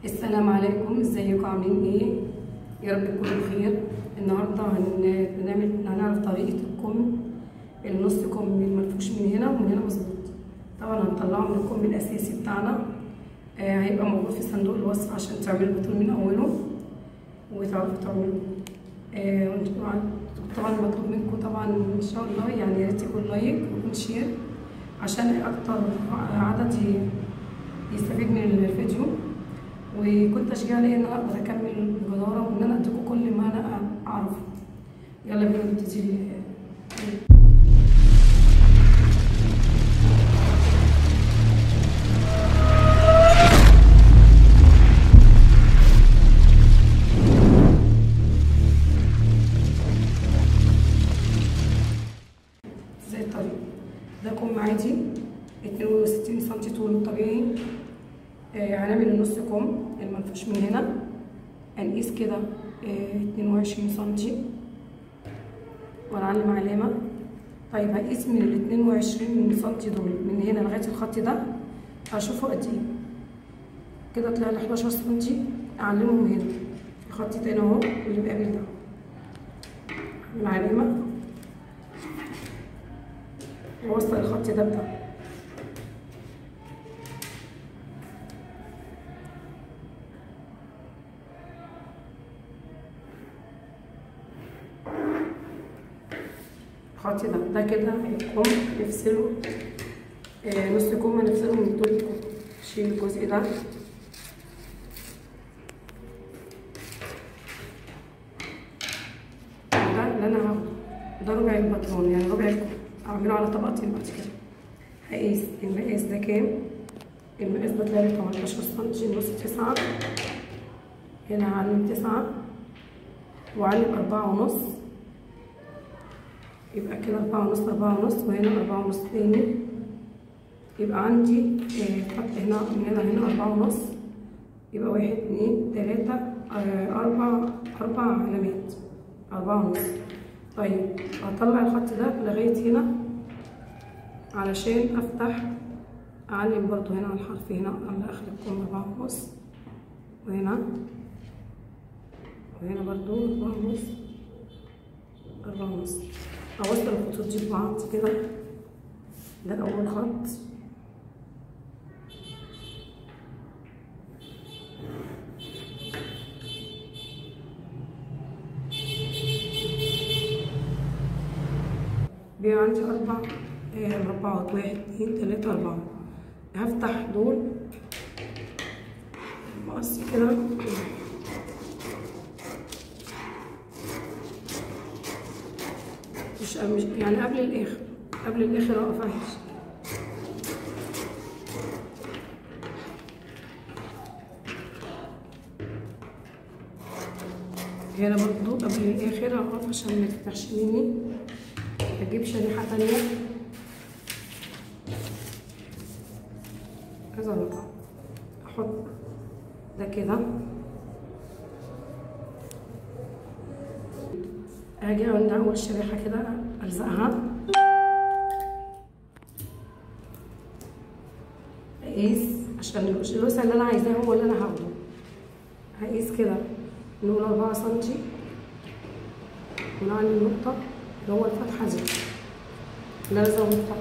السلام عليكم ازيكم عاملين ايه يا رب تكونوا بخير النهارده هن- هنعمل هنعرف طريقه الكم النص كم المنفوش من هنا ومن هنا مظبوط طبعا هنطلعه من الكم الاساسي بتاعنا آه هيبقى موجود في صندوق الوصف عشان تعملوا البطول من اوله وتعرفوا تعملوه آه وانتوا طبعا طبعا مطلوب منكم طبعا ان شاء الله يعني يا ريت يكون لايك ويكون شير عشان اكتر عدد ي- يستفيد من الفيديو وكنت تشجيع ليا ان انا اقدر اكمل بجداره وان انا اديكم كل ما انا اعرفه يلا بينا نبتدي زي الطريق ده كم عادي 62 سم طوله الطبيعي آه هنعمل النص كم المنفوش من هنا هنقيس كده آه 22 سم ونعلم علامة طيب هقيس من ال 22 سم دول من هنا لغاية الخط ده هشوفه قد ايه كده طلع لي 11 سم اعلمهم هنا الخط تاني اهو اللي بقابل ده العلامة ووصل الخط ده بتاعه الخط ده ده كده الكم نفصله آه نص كم هنفصله من طول الكم شيل الجزء ده ده اللي انا هاخده ده ربع البطرون يعني ربع الكم اعمله على طبقتين بعد كده هقيس المقاس ده كام المقاس ده طلع لي 18 سم النص تسعة هنا هعلم تسعة وأعلم أربعة ونص يبقى كده أربعة ونص أربعة ونص وهنا أربعة ونص تاني يبقى عندي آه، خط هنا من هنا هنا أربعة ونص يبقى واحد اتنين تلاتة آه، أربع أربع علامات أربعة ونص طيب هطلع الخط ده لغاية هنا علشان أفتح أعلم برضو هنا على الحرف هنا على آخر الكم أربعة ونص وهنا وهنا برضو أربعة ونص أربعة ونص أوصل الخطوط دي ببعض كده ده أول خط بيبقى عندي أربع آه، مربعات واحد اتنين تلاتة أربعة هفتح دول مقص كده مش مش يعني قبل الآخر قبل الآخر أقف عايش هنا برضو قبل الآخر أقف عشان ما تفتحش مني اجيب شريحه تانية كذا نقطة احط ده كده اجي عند اول شريحه كده الزقها اقيس عشان الوسع اللي انا عايزاه هو اللي انا هاخده هقيس كده نقول أربعة سنتي ونعمل النقطة اللي هو الفتحة دي اللي أنا زودتها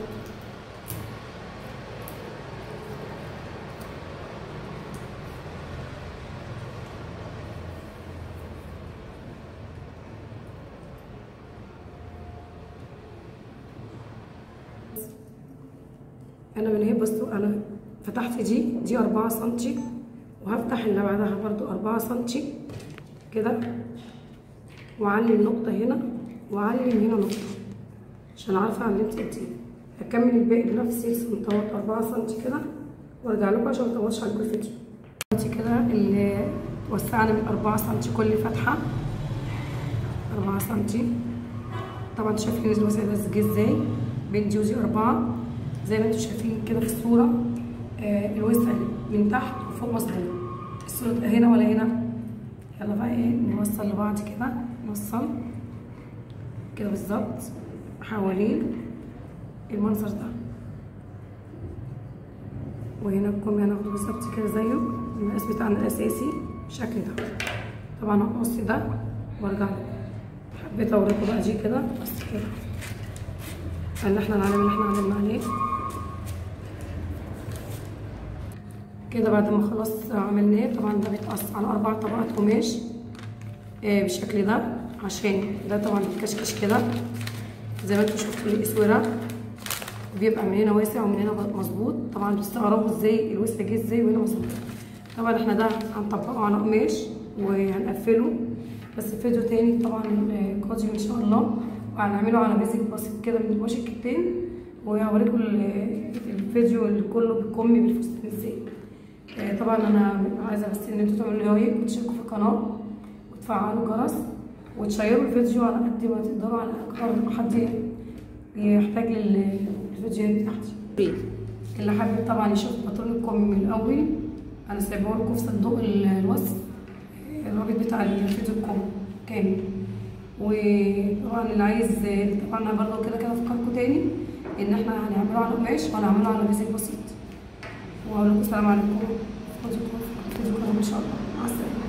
أنا من هنا بصوا أنا فتحت دي دي أربعة سنتي وهفتح اللي بعدها برضو أربعة سنتي كده وأعلم نقطة هنا وأعلم هنا نقطة عشان عارفة علمت قد ايه هكمل الباقي بنفس السنتات أربعة سنتي كده وارجع لكم عشان متطولش عليكم الفيديو دلوقتي كده اللي وسعنا من أربعة سنتي كل فتحة أربعة سنتي طبعا انتوا شايفين الوسع ده جه ازاي بين دي ودي أربعة زي ما انتوا شايفين كده في الصورة آه الوسع من تحت وفوق مظبوط الصورة هنا ولا هنا يلا بقى ايه نوصل لبعض كده نوصل كده بالظبط حوالين المنظر ده وهنا الكم هناخده بالظبط كده زيه المقاس بتاعنا الاساسي بالشكل ده طبعا هقص ده وارجع لكم حبيت اوريكم بقى دي كده بس كده اللي احنا العلم اللي احنا عملنا عليه كده بعد ما خلاص عملناه طبعا ده بيتقص على اربع طبقات قماش آه بالشكل ده عشان ده طبعا بيتكشكش كده زي ما انتم شفتوا الاسوره بيبقى من هنا واسع ومن هنا مظبوط طبعا بتستغربوا ازاي الوسع جه ازاي وهنا مظبوط طبعا احنا ده هنطبقه على قماش وهنقفله بس في فيديو تاني طبعا قادم ان شاء الله وهنعمله على بيزك بسيط كده من قماش الكتان وهوريكم الفيديو اللي كله بالكم بالفستان ازاي طبعا انا عايزه بس ان انتوا تعملوا لايك وتشتركوا في القناه وتفعلوا الجرس وتشيروا الفيديو على قد ما تقدروا على اكبر حد يحتاج للفيديوهات بتاعتي اللي حابب طبعا يشوف بطلون الكم من الاول انا سايبه لكم في صندوق الوصف الرابط بتاع الفيديو الكم كامل وطبعا اللي عايز طبعا برضه كده كده افكركم تاني ان احنا هنعمله على قماش وهنعمله على بيزك بسيط واقول لكم السلام عليكم في فيديو ان شاء الله مع السلامه